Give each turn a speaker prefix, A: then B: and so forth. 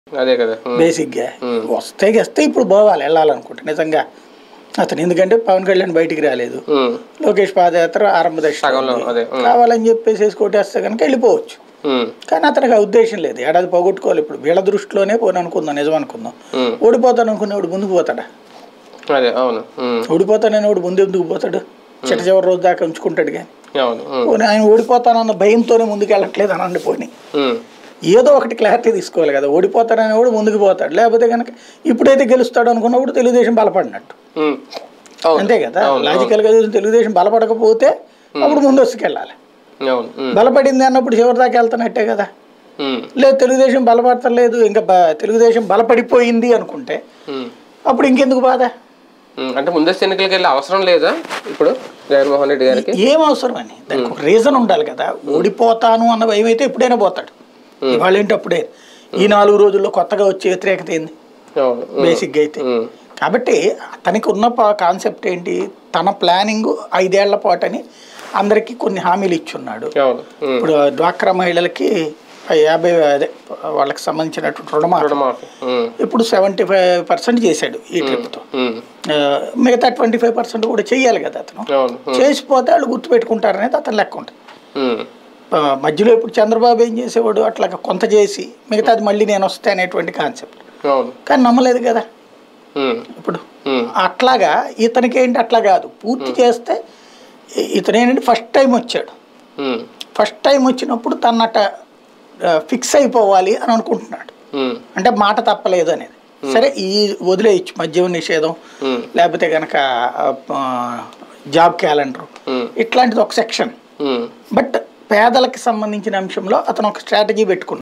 A: అదే కదా ఉమ్,
B: బేసిక్గా వస్తే వస్తే ఇప్పుడు పోవాలి వెళ్ళాలనుకుంటే నిజంగా అతను ఎందుకంటే పవన్ కళ్యాణ్ బయటికి రాలేదు
A: ఉమ్,
B: లోకేష్ పాదయాత్ర ఆరంభ దశ
A: సగంలో అదే ఉమ్,
B: కావాలని చెప్పేసి కొట్టేస్తే కనుక వెళ్ళిపోవచ్చు
A: ఉమ్,
B: కానీ అతనికి ఆ ఉద్దేశం లేదు ఏడాది పోగొట్టుకోవాలి ఇప్పుడు వీళ్ళ దృష్టిలోనే పోని అనుకుందాం నిజం అనుకుందాం
A: ఉమ్,
B: ఓడిపోతాను అనుకునేవాడు ముందుకు పోతాడా
A: అదే అవును ఉమ్,
B: ఓడిపోతాననేవాడు ముందు ఎందుకు పోతాడు చిట్ట చివరి రోజు దాకా ఉంచుకుంటాడు కానీ
A: అవును ఉమ్,
B: పోనీ ఆయన ఓడిపోతానన్న భయంతోనే ముందుకు వెళ్ళట్లేదు అనండి పోనీ
A: ఉమ్,
B: ఏదో ఒకటి క్లారిటీ తీసుకోవాలి కదా ఓడిపోతాడనేవాడు ముందుకు పోతాడు లేకపోతే కనుక ఇప్పుడైతే గెలుస్తాడు అనుకున్నప్పుడు తెలుగుదేశం బలపడినట్టు
A: ఉమ్, అవును
B: అంతే కదా లాజికల్గా చూసి తెలుగుదేశం బలపడకపోతే అప్పుడు ముందు వెళ్ళాలి
A: అవును ఉమ్,
B: బలపడింది అన్నప్పుడు చివరి దాకా వెళ్తున్నట్టే కదా
A: ఉమ్,
B: లేదు తెలుగుదేశం బలపడతలేదు ఇంకా బ- తెలుగుదేశం బలపడిపోయింది అనుకుంటే
A: ఉమ్,
B: అప్పుడు ఇంకెందుకు బాధ
A: ఉమ్, అంటే ముందస్తు ఎన్నికలకి వెళ్ళే అవసరం లేదా ఇప్పుడు జగన్మోహన్ రెడ్డి గారికి
B: ఏం అవసరం అని దానికి ఒక రీజన్ ఉండాలి కదా ఓడిపోతాను అన్న భయం అయితే ఎప్పుడైనా పోతాడు ఇవాళ ఏంటి అప్పుడే ఈ నాలుగు రోజుల్లో కొత్తగా వచ్చే వ్యతిరేకత ఏంది
A: అవును ఉమ్,
B: బేసిక్గా అయితే
A: ఉమ్,
B: కాబట్టి అతనికి ఉన్న కాన్సెప్ట్ ఏంటి తన ప్లానింగ్ ఐదేళ్ల పాటు అని అందరికీ కొన్ని హామీలు ఇచ్చున్నాడు
A: అవును ఉమ్,
B: ఇప్పుడు డ్వాక్రా మహిళలకి యాభై అదే వాళ్ళకి సంబంధించినటువంటి రుణమాఫీ
A: రుణమాఫీ ఉమ్,
B: ఇప్పుడు సెవెంటీ ఫైవ్ పర్సెంట్ చేశాడు ఈ ట్రిప్తో
A: ఉమ్,
B: ఆ, మిగతా ట్వంటీ ఫైవ్ పర్సెంట్ కూడా చెయ్యాలి కదా అతను
A: అవును ఉమ్,
B: చేసిపోతే వాళ్ళు గుర్తుపెట్టుకుంటారనేది అతను లెక్క ఉంటుంది
A: ఉమ్,
B: ఆ, మధ్యలో ఇప్పుడు చంద్రబాబు ఏం చేసేవాడు అట్లా కొంత చేసి మిగతాది మళ్ళీ నేను వస్తే అనేటువంటి కాన్సెప్ట్
A: అవును
B: కానీ నమ్మలేదు కదా
A: ఉమ్,
B: ఇప్పుడు
A: ఉమ్,
B: అట్లాగా ఇతనికి ఏంటి అట్లా కాదు పూర్తి చేస్తే ఇ- ఇతను ఏంటంటే ఫస్ట్ టైం వచ్చాడు
A: ఉమ్,
B: ఫస్ట్ టైం వచ్చినప్పుడు తన్నట ఫిక్స్ అయిపోవాలి అని అనుకుంటున్నాడు
A: ఉమ్,
B: అంటే మాట తప్పలేదు అనేది సరే ఈ వదిలేయచ్చు మద్యం నిషేధం
A: ఉమ్,
B: లేకపోతే కనుక జాబ్ క్యాలెండర్
A: ఉమ్,
B: ఇట్లాంటిది ఒక సెక్షన్
A: ఉమ్.
B: బట్ పేదలకు సంబంధించిన అంశంలో అతను ఒక స్ట్రాటజీ పెట్టుకున్నాడు